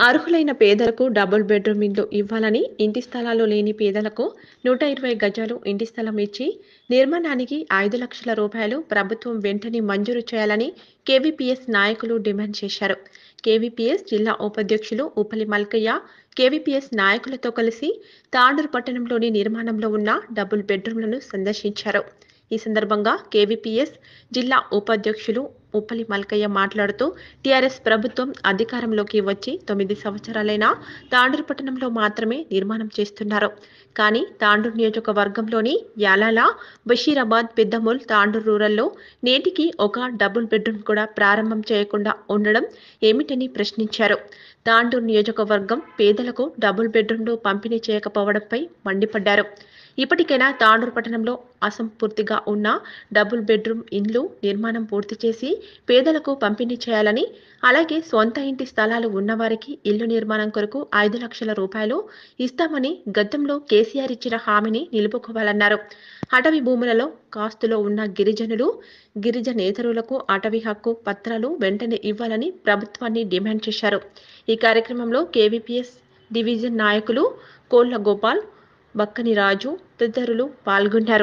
అర్హులైన పేదలకు double bedroom ఇల్లు ఇవ్వాలని ఇంటి స్థలాలు లేని పేదలకు నూట ఇరవై గజాలు ఇంటి స్థలం ఇచ్చి నిర్మాణానికి ఐదు లక్షల రూపాయలు ప్రభుత్వం వెంటనే మంజూరు చేయాలని కేవీపీఎస్ నాయకులు డిమాండ్ చేశారు కేవీపీఎస్ జిల్లా ఉపాధ్యక్షులు ఉపలి మల్కయ్య కేవీపీఎస్ నాయకులతో కలిసి తాండూరు పట్టణంలోని నిర్మాణంలో ఉన్న డబుల్ బెడ్రూమ్లను సందర్శించారు ఈ సందర్భంగా కేవీపీఎస్ జిల్లా ఉపాధ్యక్షులు ఉప్పలి మల్కయ్య మాట్లాడుతూ టీఆర్ఎస్ ప్రభుత్వం అధికారంలోకి వచ్చి తొమ్మిది సంవత్సరాలైనా తాండూరు పట్టణంలో మాత్రమే నిర్మాణం చేస్తున్నారు కానీ తాండూరు నియోజకవర్గంలోని యాలాల బషీరాబాద్ పెద్దమూల్ తాండూరు రూరల్లో నేటికి ఒక డబుల్ బెడ్రూమ్ కూడా ప్రారంభం చేయకుండా ఉండడం ఏమిటని ప్రశ్నించారు తాండూరు నియోజకవర్గం పేదలకు డబుల్ బెడ్రూమ్లు పంపిణీ చేయకపోవడంపై మండిపడ్డారు ఇప్పటికైనా తాండూరు పట్టణంలో అసంపూర్తిగా ఉన్న డబుల్ బెడ్రూమ్ ఇండ్లు నిర్మాణం పూర్తి చేసి పేదలకు పంపిణీ చేయాలని అలాగే సొంత ఇంటి స్థలాలు ఉన్నవారికి ఇల్లు నిర్మాణం కొరకు ఐదు లక్షల రూపాయలు ఇస్తామని గతంలో కేసీఆర్ ఇచ్చిన హామీని నిలుపుకోవాలన్నారు అటవీ భూములలో కాస్తులో ఉన్న గిరిజనులు గిరిజనేతరులకు అటవీ హక్కు పత్రాలు వెంటనే ఇవ్వాలని ప్రభుత్వాన్ని డిమాండ్ చేశారు ఈ కార్యక్రమంలో కేవీపీఎస్ డివిజన్ నాయకులు కోళ్ల గోపాల్ బక్కని రాజు తదితరులు పాల్గొన్నారు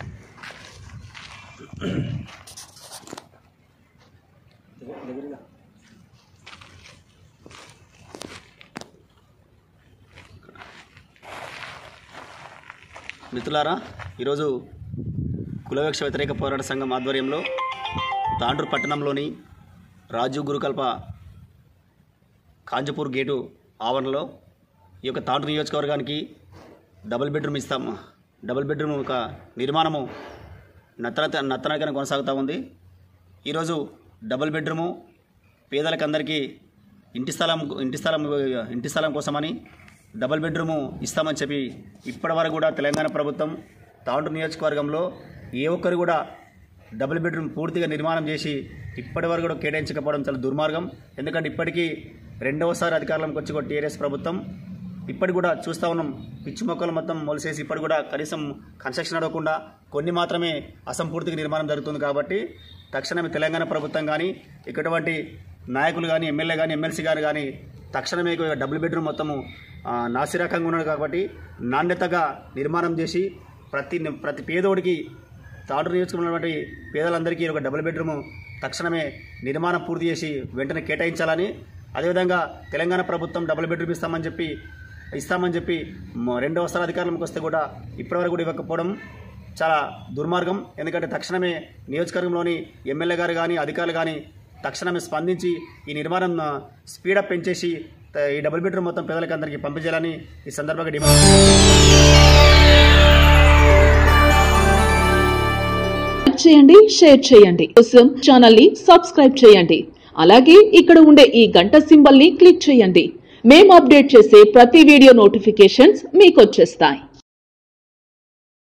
మిత్రులారా ఈరోజు కులవివక్ష వ్యతిరేక పోరాట సంఘం ఆధ్వర్యంలో తాండ్రు పట్టణంలోని రాజు గురుకల్ప కాంజపూర్ గేటు ఆవరణలో ఈ యొక్క తాండ్రు నియోజకవర్గానికి డబుల్ బెడ్రూమ్ ఇస్తాం డబుల్ బెడ్రూమ్ ఒక నిర్మాణము నత్తన నత్తనకన కొనసాగుతూ ఉంది ఈరోజు డబుల్ బెడ్రూము పేదలకు అందరికీ ఇంటి స్థలం ఇంటి స్థలం ఇంటి స్థలం కోసమని డబుల్ బెడ్రూము ఇస్తామని చెప్పి ఇప్పటివరకు కూడా తెలంగాణ ప్రభుత్వం తాండ్రు నియోజకవర్గంలో ఏ ఒక్కరు కూడా డబుల్ బెడ్రూమ్ పూర్తిగా నిర్మాణం చేసి ఇప్పటివరకు కూడా కేటాయించకపోవడం చాలా దుర్మార్గం ఎందుకంటే ఇప్పటికీ రెండవసారి అధికారంలోకి వచ్చి కూడా టీఆర్ఎస్ ప్రభుత్వం ఇప్పటికి కూడా చూస్తూ ఉన్నాం పిచ్చి మొక్కలు మొత్తం మొలిసేసి ఇప్పటి కూడా కనీసం కన్స్ట్రక్షన్ నడవకుండా కొన్ని మాత్రమే అసంపూర్తిగా నిర్మాణం జరుగుతుంది కాబట్టి తక్షణమే తెలంగాణ ప్రభుత్వం కానీ ఇటువంటి నాయకులు కానీ ఎమ్మెల్యే కానీ ఎమ్మెల్సీ గారు కానీ తక్షణమే ఈ డబుల్ బెడ్రూమ్ మొత్తము ఆ, నాసిరకంగా ఉన్నది కాబట్టి నాణ్యతగా నిర్మాణం చేసి ప్రతి ప్రతి పేదోడికి తాండ్రు నియోజకవర్గంలోని పేదలందరికీ ఒక డబుల్ బెడ్రూమ్ తక్షణమే నిర్మాణం పూర్తి చేసి వెంటనే కేటాయించాలని అదేవిధంగా తెలంగాణ ప్రభుత్వం డబుల్ బెడ్రూమ్ ఇస్తామని చెప్పి ఇస్తామని చెప్పి మ- రెండవసారి అధికారంలోకి వస్తే కూడా ఇప్పటివరకు కూడా ఇవ్వకపోవడం చాలా దుర్మార్గం ఎందుకంటే తక్షణమే నియోజకవర్గంలోని ఎమ్మెల్యే గారు కానీ అధికారులు కానీ తక్షణమే స్పందించి ఈ నిర్మాణం ఆ, స్పీడప్ పెంచేసి త- ఈ డబుల్ బెడ్రూమ్ మొత్తం పేదలకు అందరికీ పంపించాలని ఈ సందర్భంగా డిమాండ్ లైక్ చేయండి షేర్ చేయండి కోసం ఛానల్ ని సబ్స్క్రైబ్ చేయండి అలాగే ఇక్కడ ఉండే ఈ గంట సింబల్ ని క్లిక్ చేయండి మేము అప్డేట్ చేసే ప్రతి వీడియో నోటిఫికేషన్స్ మీకు వచ్చేస్తాయి